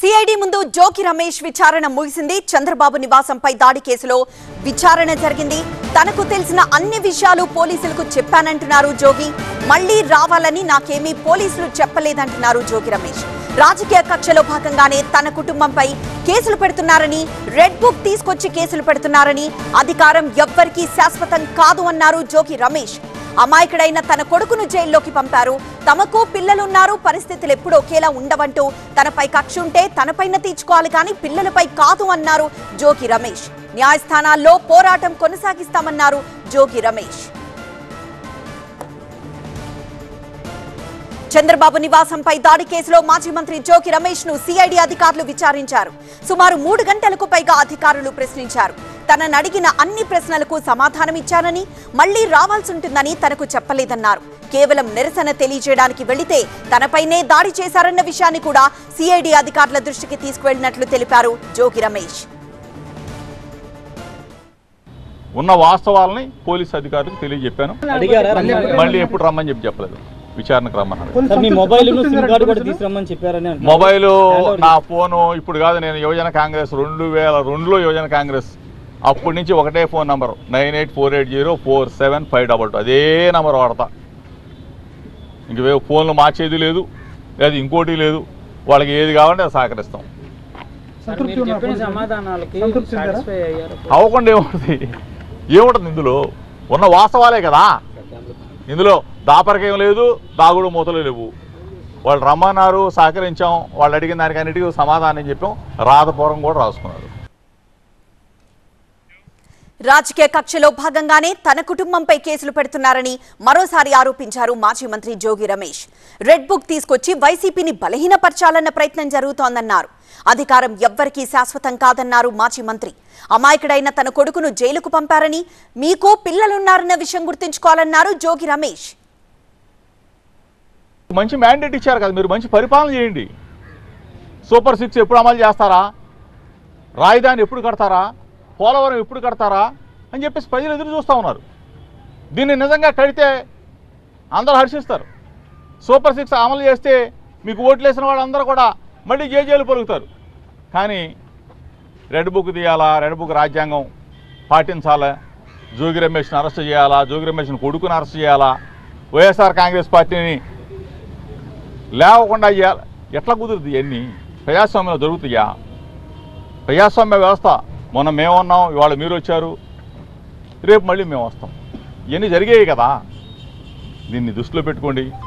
CID ముందు జోకి రమేష్ విచారణ ముగిసింది చంద్రబాబు నివాసంపై దాడి కేసులో విచారణ జరిగింది తనకు తెలిసిన అన్ని విషయాలు పోలీసులకు చెప్పానంటున్నారు జోగి మళ్లీ రావాలని నాకేమీ పోలీసులు చెప్పలేదంటున్నారు జోగి రమేష్ రాజకీయ కక్షలో భాగంగానే తన కుటుంబంపై కేసులు పెడుతున్నారని రెడ్ బుక్ తీసుకొచ్చి కేసులు పెడుతున్నారని అధికారం ఎవ్వరికీ శాశ్వతం కాదు అన్నారు జోగి రమేష్ అమాయకుడైన తన కొడుకును జైల్లోకి పంపారు తమకు పిల్లలున్నారు పరిస్థితులు ఎప్పుడు ఒకేలా ఉండవంటూ తనపై కక్ష ఉంటే తనపైన తీర్చుకోవాలి కానీ పిల్లలపై కాదు అన్నారు జోగి రమేష్ న్యాయస్థానాల్లో పోరాటం కొనసాగిస్తామన్నారు జోగి రమేష్ చంద్రబాబు నివాసంపై దాడి కేసులో మాజీ మంత్రి జోకి రమేష్ ను సిఐడి అధికారులు విచారించారు సుమారు మూడు గంటలకు పైగా అధికారులు ప్రశ్నించారు తనను అడిగిన అన్ని ప్రశ్నలకు సమాధానమిచ్చానని మళ్లీ రావాల్సి ఉంటుందని తనకు చెప్పలేదన్నారు కేవలం నిరసన తెలియజేయడానికి వెళితే తనపైనే దాడి చేశారన్న విషయాన్ని కూడా సిఐడి అధికారుల దృష్టికి తీసుకువెళ్లినట్లు తెలిపారు జోగి రమేష్ ఉన్న వాస్తవాలని పోలీస్ అధికారులకు తెలియజెప్పాను అడిగారా రమ్మని? మళ్ళీ ఎప్పుడు రమ్మని చెప్పి చెప్పలేదు విచారణకు రమ్మన్నారు సార్ మీ మొబైల్ సిమ్ కార్డు కూడా తీసుకురమ్మని చెప్పారని అంటున్నారు. మొబైల్ హ్యాండ్ నా ఫోను ఇప్పుడు కాదు నేను యువజన కాంగ్రెస్ రెండు వేల రెండులో యువజన కాంగ్రెస్ అప్పటి నుంచి ఒకటే phone number nine eight four eight zero four seven five double two అదే నంబర్ వాడతా ఇంక వే- ఫోన్లు మార్చేది లేదు లేదా ఇంకోటి లేదు వాళ్ళకి ఏది కావాలంటే అది సహకరిస్తాం సార్ మీరు చెప్పిన సమాధానాలకి సాటిస్ఫై అయ్యారు అవ్వకుండా ఏముంటుంది ఏముంటుంది ఇందులో ఉన్న వాస్తవాలే కదా ఇందులో దాపరికేం లేదు దాగుడు మూతలు లేవు వాళ్ళు రమ్మన్నారు సహకరించాం వాళ్ళు అడిగిన దానికి అన్నిటికీ సమాధానం చెప్పాం రాతపూర్వం కూడా రాసుకున్నారు రాజకీయ కక్షలో భాగంగానే తన కుటుంబంపై కేసులు పెడుతున్నారని మరోసారి ఆరోపించారు మాజీ మంత్రి జోగి రమేష్ రెడ్ బుక్ తీసుకొచ్చి వైసీపీని బలహీనపరచాలన్న ప్రయత్నం జరుగుతోందన్నారు అధికారం ఎవ్వరికీ శాశ్వతం కాదన్నారు మాజీ మంత్రి అమాయకుడైన తన కొడుకును జైలుకు పంపారని మీకు పిల్లలున్నారన్న విషయం గుర్తుంచుకోవాలన్నారు జోగి రమేష్ మంచి మ్యాండేట్ ఇచ్చారు కదా మీరు మంచి పరిపాలన చేయండి సూపర్ సిక్స్ ఎప్పుడు అమలు చేస్తారా రాజధాని ఎప్పుడు కడతారా పోలవరం ఎప్పుడు కడతారా అని చెప్పేసి ప్రజలు ఎదురు చూస్తూ ఉన్నారు దీన్ని నిజంగా కడితే అందరూ హర్షిస్తారు సూపర్ సిక్స్ అమలు చేస్తే మీకు ఓట్లు వేసిన వాళ్ళందరూ కూడా మళ్ళీ జేజేలు పలుకుతారు కానీ రెడ్ బుక్ తీయాలా రెడ్ బుక్ రాజ్యాంగం పాటించాలా జోగి రమేష్ని అరెస్ట్ చేయాలా జోగి రమేష్ని కొడుకుని అరెస్ట్ చేయాలా వైఎస్ఆర్ కాంగ్రెస్ పార్టీని లేవకుండా చేయాలి ఎట్లా కుదురుతుంది ఇవన్నీ ప్రజాస్వామ్యంలో జరుగుతాయా ప్రజాస్వామ్య వ్యవస్థ మొన్న మేమున్నాం ఇవాళ మీరు వచ్చారు రేపు మళ్ళీ మేము వస్తాం ఇవన్నీ జరిగాయి కదా దీన్ని దృష్టిలో పెట్టుకోండి